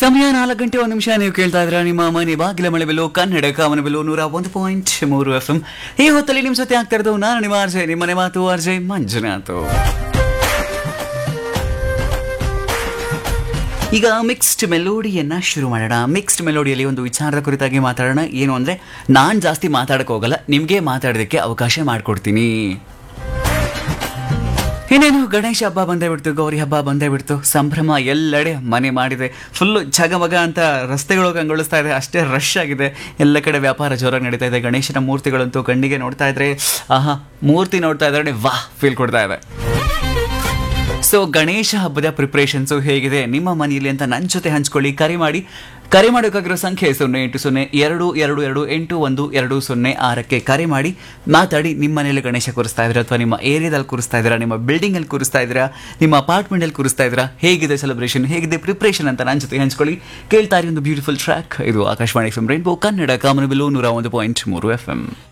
ಸಮಯ ನಾಲ್ಕು ಗಂಟೆ ಒಂದು ನಿಮಿಷ ನೀವು ಕೇಳ್ತಾ ಇದ್ರ ನಿಮ್ಮ ಮನೆ ಬಾಗಿಲ ಮಳೆ ಬೆಲು ಕನ್ನಡ ಕಾಮನ ಬೆಲು ನೂರ ಒಂದು ಪಾಯಿಂಟ್ ಮೂರು ಎಫ್ ಎಂ ಈ ಹೊತ್ತಲ್ಲಿ ನಿಮ್ಮ ಜೊತೆ ಆಗ್ತಾ ಇರೋದು ನಾನು ನಿಮ್ಮ ಆರ್ಜೆ ನಿಮ್ಮನೆ ಮಾತು ಆರ್ಜೆ ಮಂಜುನಾಥ್ ಈಗ ಮಿಕ್ಸ್ಡ್ ಮೆಲೋಡಿಯನ್ನ ಶುರು ಮಾಡೋಣ ಮಿಕ್ಸ್ಡ್ ಮೆಲೋಡಿಯಲ್ಲಿ ಒಂದು ವಿಚಾರದ ಕುರಿತಾಗಿ ಮಾತಾಡೋಣ ಏನು ಅಂದ್ರೆ ನಾನು ಜಾಸ್ತಿ ಮಾತಾಡಕ್ ಹೋಗಲ್ಲ ನಿಮಗೆ ಮಾತಾಡೋದಕ್ಕೆ ಅವಕಾಶ ಮಾಡಿಕೊಡ್ತೀನಿ ಇನ್ನೇನು ಗಣೇಶ ಹಬ್ಬ ಬಂದೇ ಬಿಡ್ತು ಗೌರಿ ಹಬ್ಬ ಬಂದೇ ಬಿಡ್ತು ಸಂಭ್ರಮ ಎಲ್ಲೆಡೆ ಮನೆ ಮಾಡಿದೆ ಫುಲ್ಲು ಝಗಮಗ ಅಂತ ರಸ್ತೆಗಳು ಕಂಗೊಳಿಸ್ತಾ ಇದೆ ಅಷ್ಟೇ ರಶ್ ಆಗಿದೆ ಎಲ್ಲ ಕಡೆ ವ್ಯಾಪಾರ ಜೋರಾಗಿ ನಡೀತಾ ಇದೆ ಗಣೇಶನ ಮೂರ್ತಿಗಳಂತೂ ಕಣ್ಣಿಗೆ ನೋಡ್ತಾ ಇದ್ರೆ ಆಹಾ ಮೂರ್ತಿ ನೋಡ್ತಾ ಇದ್ರೆ ವಾಹ್ ಫೀಲ್ ಕೊಡ್ತಾ ಇದೆ ಸೊ ಗಣೇಶ ಹಬ್ಬದ ಪ್ರಿಪ್ರೇಷನ್ಸು ಹೇಗಿದೆ ನಿಮ್ಮ ಮನೆಯಲ್ಲಿ ಅಂತ ನನ್ನ ಜೊತೆ ಹಂಚ್ಕೊಳ್ಳಿ ಕರೆ ಮಾಡಿ ಕರೆ ಮಾಡೋಕ್ಕಾಗಿರೋ ಸಂಖ್ಯೆ ಸೊನ್ನೆ ಎಂಟು ಸೊನ್ನೆ ಎರಡು ಎರಡು ಎರಡು ಎಂಟು ಒಂದು ಎರಡು ಸೊನ್ನೆ ಆರಕ್ಕೆ ಕರೆ ಮಾಡಿ ಮಾತಾಡಿ ನಿಮ್ಮ ಮನೆಯಲ್ಲಿ ಗಣೇಶ ಕೂರಿಸ್ತಾ ಇದ್ದೀರಾ ಅಥವಾ ನಿಮ್ಮ ಏರಿಯಾದಲ್ಲಿ ಕೂರಿಸ್ತಾ ಇದ್ದೀರಾ ನಿಮ್ಮ ಬಿಲ್ಡಿಂಗಲ್ಲಿ ಕೂರಿಸ್ತಾ ಇದ್ದೀರಾ ನಿಮ್ಮ ಅಪಾರ್ಟ್ಮೆಂಟಲ್ಲಿ ಕೂರಿಸ್ತಾ ಇದ್ದೀರಾ ಹೇಗಿದೆ ಸೆಲೆಬ್ರೇಷನ್ ಹೇಗಿದೆ ಪ್ರಿಪ್ರೇಷನ್ ಅಂತ ನನ್ನ ಜೊತೆ ಹಂಚ್ಕೊಳ್ಳಿ ಕೇಳ್ತಾ ಇರಿ ಒಂದು ಬ್ಯೂಟಿಫುಲ್ ಟ್ರ್ಯಾಕ್ ಇದು Akashvani F M rainbow Kannada Kamanabillu ನೂರ ಒಂದು ಪಾಯಿಂಟ್ ಮೂರು ಎಫ್ ಎಂ